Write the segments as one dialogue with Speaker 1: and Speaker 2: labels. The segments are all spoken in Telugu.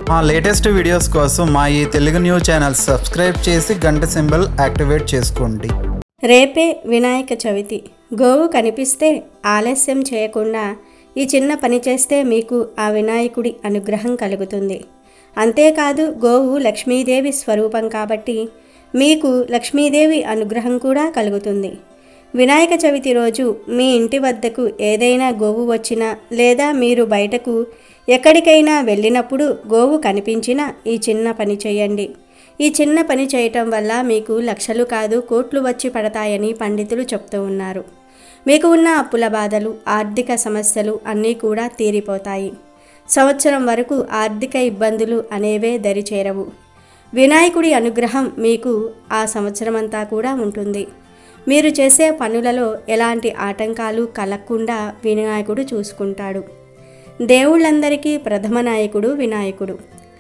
Speaker 1: మా లేటెస్ట్ వీడియోస్ కోసం మా ఈ తెలుగు న్యూస్ ఛానల్ సబ్స్క్రైబ్ చేసి గంట సింబల్ యాక్టివేట్ చేసుకోండి
Speaker 2: రేపే వినాయక చవితి గోవు కనిపిస్తే ఆలస్యం చేయకుండా ఈ చిన్న పని చేస్తే మీకు ఆ వినాయకుడి అనుగ్రహం కలుగుతుంది అంతేకాదు గోవు లక్ష్మీదేవి స్వరూపం కాబట్టి మీకు లక్ష్మీదేవి అనుగ్రహం కూడా కలుగుతుంది వినాయక చవితి రోజు మీ ఇంటి వద్దకు ఏదైనా గోవు వచ్చినా లేదా మీరు బయటకు ఎక్కడికైనా వెళ్ళినప్పుడు గోవు కనిపించినా ఈ చిన్న పని చేయండి ఈ చిన్న పని చేయటం వల్ల మీకు లక్షలు కాదు కోట్లు వచ్చి పడతాయని పండితులు చెప్తూ ఉన్నారు మీకు ఉన్న అప్పుల బాధలు ఆర్థిక సమస్యలు అన్నీ కూడా తీరిపోతాయి సంవత్సరం వరకు ఆర్థిక ఇబ్బందులు అనేవే దరిచేరవు వినాయకుడి అనుగ్రహం మీకు ఆ సంవత్సరమంతా కూడా ఉంటుంది మీరు చేసే పనులలో ఎలాంటి ఆటంకాలు కలగకుండా వినాయకుడు చూసుకుంటాడు దేవుళ్ళందరికీ ప్రథమ నాయకుడు వినాయకుడు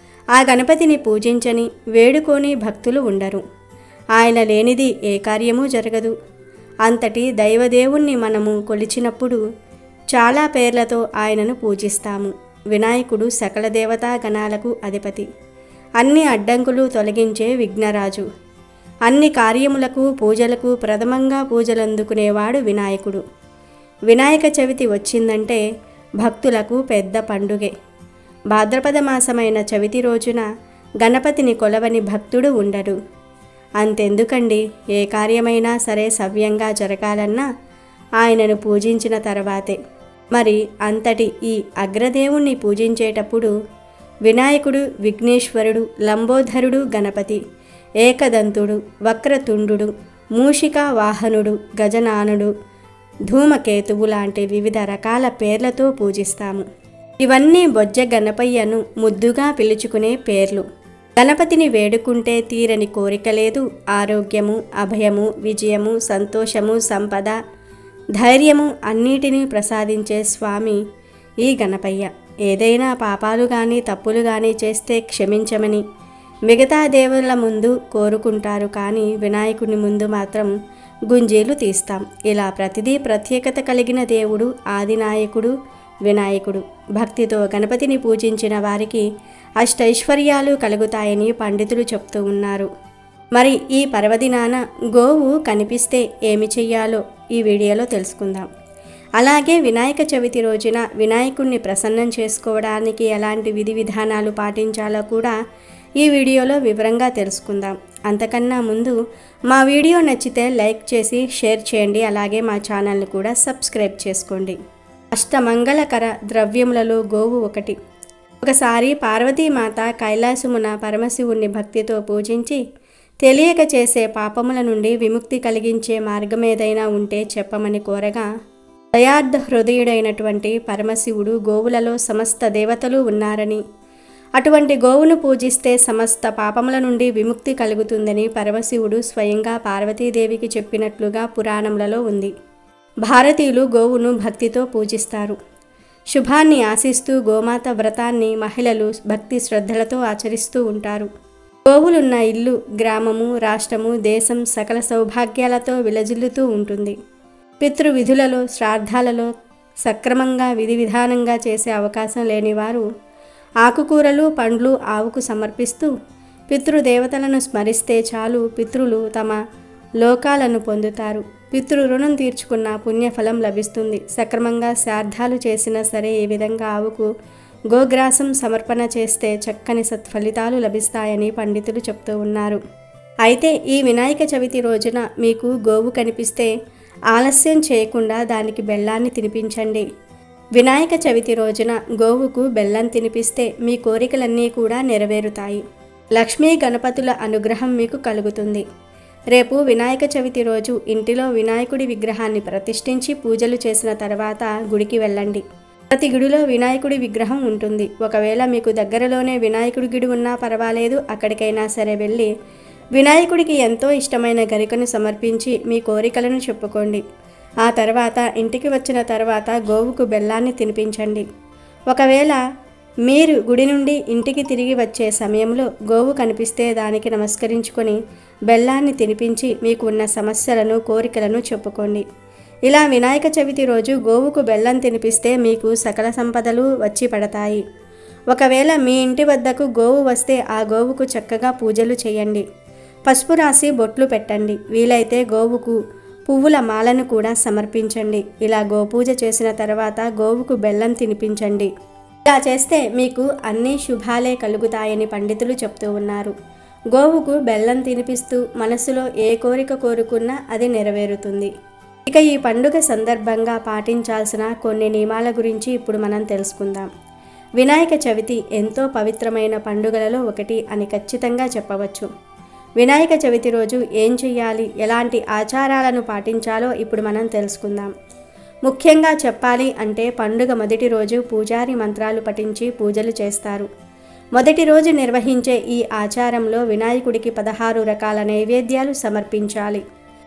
Speaker 2: ఆ గణపతిని పూజించని వేడుకోని భక్తులు ఉండరు ఆయన లేనిది ఏ కార్యమూ జరగదు అంతటి దైవదేవుణ్ణి మనము కొలిచినప్పుడు చాలా పేర్లతో ఆయనను పూజిస్తాము వినాయకుడు సకల దేవతా గణాలకు అధిపతి అన్ని అడ్డంకులు తొలగించే విఘ్నరాజు అన్ని కార్యములకు పూజలకు ప్రథమంగా పూజలందుకునేవాడు వినాయకుడు వినాయక చవితి వచ్చిందంటే భక్తులకు పెద్ద పండుగే భాద్రపద మాసమైన చవితి రోజున గణపతిని కొలవని భక్తుడు ఉండడు అంతెందుకండి ఏ కార్యమైనా సరే సవ్యంగా జరగాలన్నా ఆయనను పూజించిన తర్వాతే మరి అంతటి ఈ అగ్రదేవుణ్ణి పూజించేటప్పుడు వినాయకుడు విఘ్నేశ్వరుడు లంబోధరుడు గణపతి ఏకదంతుడు వక్రతుండు మూషికా వాహనుడు గజనానుడు ధూమకేతువు లాంటి వివిధ రకాల పేర్లతో పూజిస్తాము ఇవన్నీ బొజ్జ గణపయ్యను ముద్దుగా పిలుచుకునే పేర్లు గణపతిని వేడుకుంటే తీరని కోరిక లేదు ఆరోగ్యము అభయము విజయము సంతోషము సంపద ధైర్యము అన్నిటినీ ప్రసాదించే స్వామి ఈ గణపయ్య ఏదైనా పాపాలు కానీ తప్పులు కానీ చేస్తే క్షమించమని మిగతా దేవుళ్ళ ముందు కోరుకుంటారు కానీ వినాయకుని ముందు మాత్రం గుంజీలు తీస్తాం ఇలా ప్రతిదీ ప్రత్యేకత కలిగిన దేవుడు ఆదినాయకుడు వినాయకుడు భక్తితో గణపతిని పూజించిన వారికి అష్టైశ్వర్యాలు కలుగుతాయని పండితులు చెప్తూ ఉన్నారు మరి ఈ పర్వదినాన గోవు కనిపిస్తే ఏమి చెయ్యాలో ఈ వీడియోలో తెలుసుకుందాం అలాగే వినాయక చవితి రోజున వినాయకుడిని ప్రసన్నం చేసుకోవడానికి ఎలాంటి విధి విధానాలు పాటించాలో కూడా ఈ వీడియోలో వివరంగా తెలుసుకుందాం అంతకన్నా ముందు మా వీడియో నచ్చితే లైక్ చేసి షేర్ చేయండి అలాగే మా ఛానల్ని కూడా సబ్స్క్రైబ్ చేసుకోండి అష్టమంగళకర ద్రవ్యములలో గోవు ఒకటి ఒకసారి పార్వతీమాత కైలాసమున పరమశివుణ్ణి భక్తితో పూజించి తెలియక చేసే పాపముల నుండి విముక్తి కలిగించే మార్గం ఏదైనా ఉంటే చెప్పమని కోరగా దయార్థ హృదయుడైనటువంటి పరమశివుడు గోవులలో సమస్త దేవతలు ఉన్నారని అటువంటి గోవును పూజిస్తే సమస్త పాపముల నుండి విముక్తి కలుగుతుందని పరమశివుడు స్వయంగా పార్వతీదేవికి చెప్పినట్లుగా పురాణములలో ఉంది భారతీయులు గోవును భక్తితో పూజిస్తారు శుభాన్ని ఆశిస్తూ గోమాత వ్రతాన్ని మహిళలు భక్తి శ్రద్ధలతో ఆచరిస్తూ ఉంటారు గోవులున్న ఇల్లు గ్రామము రాష్ట్రము దేశం సకల సౌభాగ్యాలతో విలజిల్లుతూ ఉంటుంది పితృవిధులలో శ్రాద్ధాలలో సక్రమంగా విధి విధానంగా చేసే అవకాశం లేనివారు ఆకుకూరలు పండ్లు ఆవుకు సమర్పిస్తూ పితృదేవతలను స్మరిస్తే చాలు పితృలు తమ లోకాలను పొందుతారు పితృ రుణం తీర్చుకున్న పుణ్యఫలం లభిస్తుంది సక్రమంగా శ్రాద్ధాలు చేసినా సరే ఈ విధంగా ఆవుకు గోగ్రాసం సమర్పణ చేస్తే చక్కని సత్ఫలితాలు లభిస్తాయని పండితులు చెప్తూ ఉన్నారు అయితే ఈ వినాయక చవితి రోజున మీకు గోవు కనిపిస్తే ఆలస్యం చేయకుండా దానికి బెల్లాన్ని తినిపించండి వినాయక చవితి రోజున గోవుకు బెల్లం తినిపిస్తే మీ కోరికలన్నీ కూడా నెరవేరుతాయి లక్ష్మీ గణపతుల అనుగ్రహం మీకు కలుగుతుంది రేపు వినాయక చవితి రోజు ఇంటిలో వినాయకుడి విగ్రహాన్ని ప్రతిష్ఠించి పూజలు చేసిన తర్వాత గుడికి వెళ్ళండి ప్రతి గుడిలో వినాయకుడి విగ్రహం ఉంటుంది ఒకవేళ మీకు దగ్గరలోనే వినాయకుడి గుడి ఉన్నా పర్వాలేదు అక్కడికైనా సరే వెళ్ళి వినాయకుడికి ఎంతో ఇష్టమైన గరికను సమర్పించి మీ కోరికలను చెప్పుకోండి ఆ తర్వాత ఇంటికి వచ్చిన తర్వాత గోవుకు బెల్లాన్ని తినిపించండి ఒకవేళ మీరు గుడి నుండి ఇంటికి తిరిగి వచ్చే సమయంలో గోవు కనిపిస్తే దానికి నమస్కరించుకొని బెల్లాన్ని తినిపించి మీకు ఉన్న సమస్యలను కోరికలను చెప్పుకోండి ఇలా వినాయక చవితి రోజు గోవుకు బెల్లం తినిపిస్తే మీకు సకల సంపదలు వచ్చి పడతాయి ఒకవేళ మీ ఇంటి వద్దకు గోవు వస్తే ఆ గోవుకు చక్కగా పూజలు చేయండి పసుపు రాసి బొట్లు పెట్టండి వీలైతే గోవుకు పువ్వుల మాలను కూడా సమర్పించండి ఇలా గోపూజ చేసిన తర్వాత గోవుకు బెల్లం తినిపించండి ఇలా చేస్తే మీకు అన్ని శుభాలే కలుగుతాయని పండితులు చెప్తూ ఉన్నారు గోవుకు బెల్లం తినిపిస్తూ మనసులో ఏ కోరిక కోరుకున్నా అది నెరవేరుతుంది ఇక ఈ పండుగ సందర్భంగా పాటించాల్సిన కొన్ని నియమాల గురించి ఇప్పుడు మనం తెలుసుకుందాం వినాయక చవితి ఎంతో పవిత్రమైన పండుగలలో ఒకటి అని ఖచ్చితంగా చెప్పవచ్చు వినాయక చవితి రోజు ఏం చెయ్యాలి ఎలాంటి ఆచారాలను పాటించాలో ఇప్పుడు మనం తెలుసుకుందాం ముఖ్యంగా చెప్పాలి అంటే పండుగ మొదటి రోజు పూజారి మంత్రాలు పఠించి పూజలు చేస్తారు మొదటి రోజు నిర్వహించే ఈ ఆచారంలో వినాయకుడికి పదహారు రకాల నైవేద్యాలు సమర్పించాలి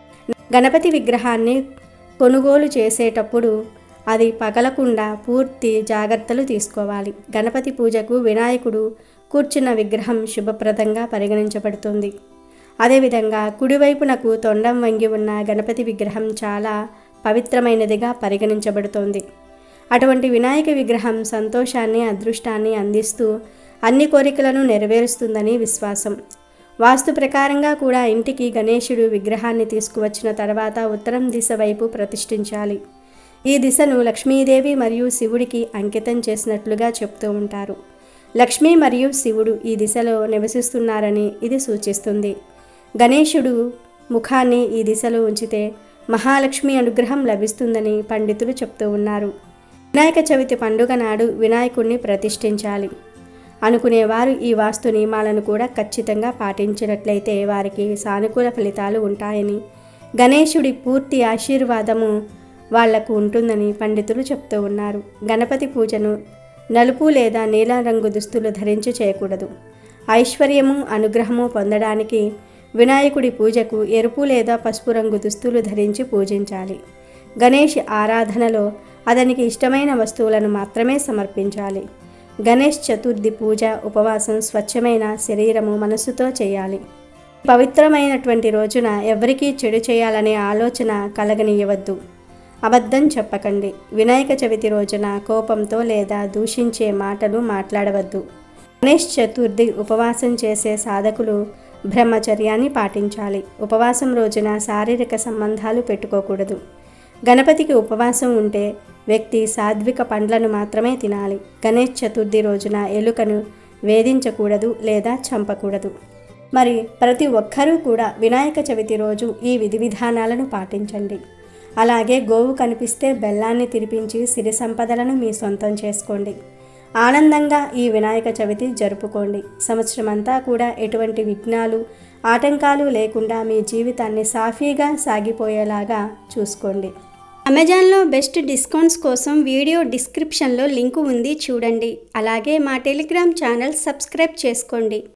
Speaker 2: గణపతి విగ్రహాన్ని కొనుగోలు చేసేటప్పుడు అది పగలకుండా పూర్తి జాగ్రత్తలు తీసుకోవాలి గణపతి పూజకు వినాయకుడు కూర్చున్న విగ్రహం శుభప్రదంగా పరిగణించబడుతుంది అదేవిధంగా కుడివైపునకు తొండం వంగి ఉన్న గణపతి విగ్రహం చాలా పవిత్రమైనదిగా పరిగణించబడుతోంది అటువంటి వినాయక విగ్రహం సంతోషాన్ని అదృష్టాన్ని అందిస్తూ అన్ని కోరికలను నెరవేరుస్తుందని విశ్వాసం వాస్తు ప్రకారంగా కూడా ఇంటికి గణేశుడు విగ్రహాన్ని తీసుకువచ్చిన తర్వాత ఉత్తరం దిశ వైపు ప్రతిష్ఠించాలి ఈ దిశను లక్ష్మీదేవి మరియు శివుడికి అంకితం చేసినట్లుగా చెప్తూ ఉంటారు లక్ష్మీ మరియు శివుడు ఈ దిశలో నివసిస్తున్నారని ఇది సూచిస్తుంది గణేశుడు ముఖాన్ని ఈ దిశలో ఉంచితే మహాలక్ష్మి అనుగ్రహం లభిస్తుందని పండితులు చెప్తూ ఉన్నారు వినాయక చవితి పండుగ నాడు వినాయకుడిని ప్రతిష్ఠించాలి అనుకునేవారు ఈ వాస్తు నియమాలను కూడా ఖచ్చితంగా పాటించినట్లయితే వారికి సానుకూల ఫలితాలు ఉంటాయని గణేశుడి పూర్తి ఆశీర్వాదము వాళ్లకు ఉంటుందని పండితులు చెప్తూ ఉన్నారు గణపతి పూజను నలుపు లేదా నీలం రంగు దుస్తులు ధరించి చేయకూడదు ఐశ్వర్యము అనుగ్రహము పొందడానికి వినాయకుడి పూజకు ఎరుపు లేదా పసుపు రంగు దుస్తులు ధరించి పూజించాలి గణేష్ ఆరాధనలో అతనికి ఇష్టమైన వస్తువులను మాత్రమే సమర్పించాలి గణేష్ చతుర్థి పూజ ఉపవాసం స్వచ్ఛమైన శరీరము మనస్సుతో చేయాలి పవిత్రమైనటువంటి రోజున ఎవరికీ చెడు చేయాలనే ఆలోచన కలగనీయవద్దు అబద్ధం చెప్పకండి వినాయక చవితి రోజున కోపంతో లేదా దూషించే మాటలు మాట్లాడవద్దు గణేష్ చతుర్థి ఉపవాసం చేసే సాధకులు బ్రహ్మచర్యాన్ని పాటించాలి ఉపవాసం రోజున శారీరక సంబంధాలు పెట్టుకోకూడదు గణపతికి ఉపవాసం ఉంటే వ్యక్తి సాత్విక పండ్లను మాత్రమే తినాలి గణేష్ చతుర్థి రోజున ఎలుకను వేధించకూడదు లేదా చంపకూడదు మరి ప్రతి ఒక్కరూ కూడా వినాయక చవితి రోజు ఈ విధి విధానాలను పాటించండి అలాగే గోవు కనిపిస్తే బెల్లాన్ని తిరిపించి సిరి సంపదలను మీ సొంతం చేసుకోండి ఆనందంగా ఈ వినాయక చవితి జరుపుకోండి సంవత్సరం అంతా కూడా ఎటువంటి విఘ్నాలు ఆటంకాలు లేకుండా మీ జీవితాన్ని సాఫీగా సాగిపోయేలాగా చూసుకోండి అమెజాన్లో బెస్ట్ డిస్కౌంట్స్ కోసం వీడియో డిస్క్రిప్షన్లో లింకు ఉంది చూడండి అలాగే మా టెలిగ్రామ్ ఛానల్ సబ్స్క్రైబ్ చేసుకోండి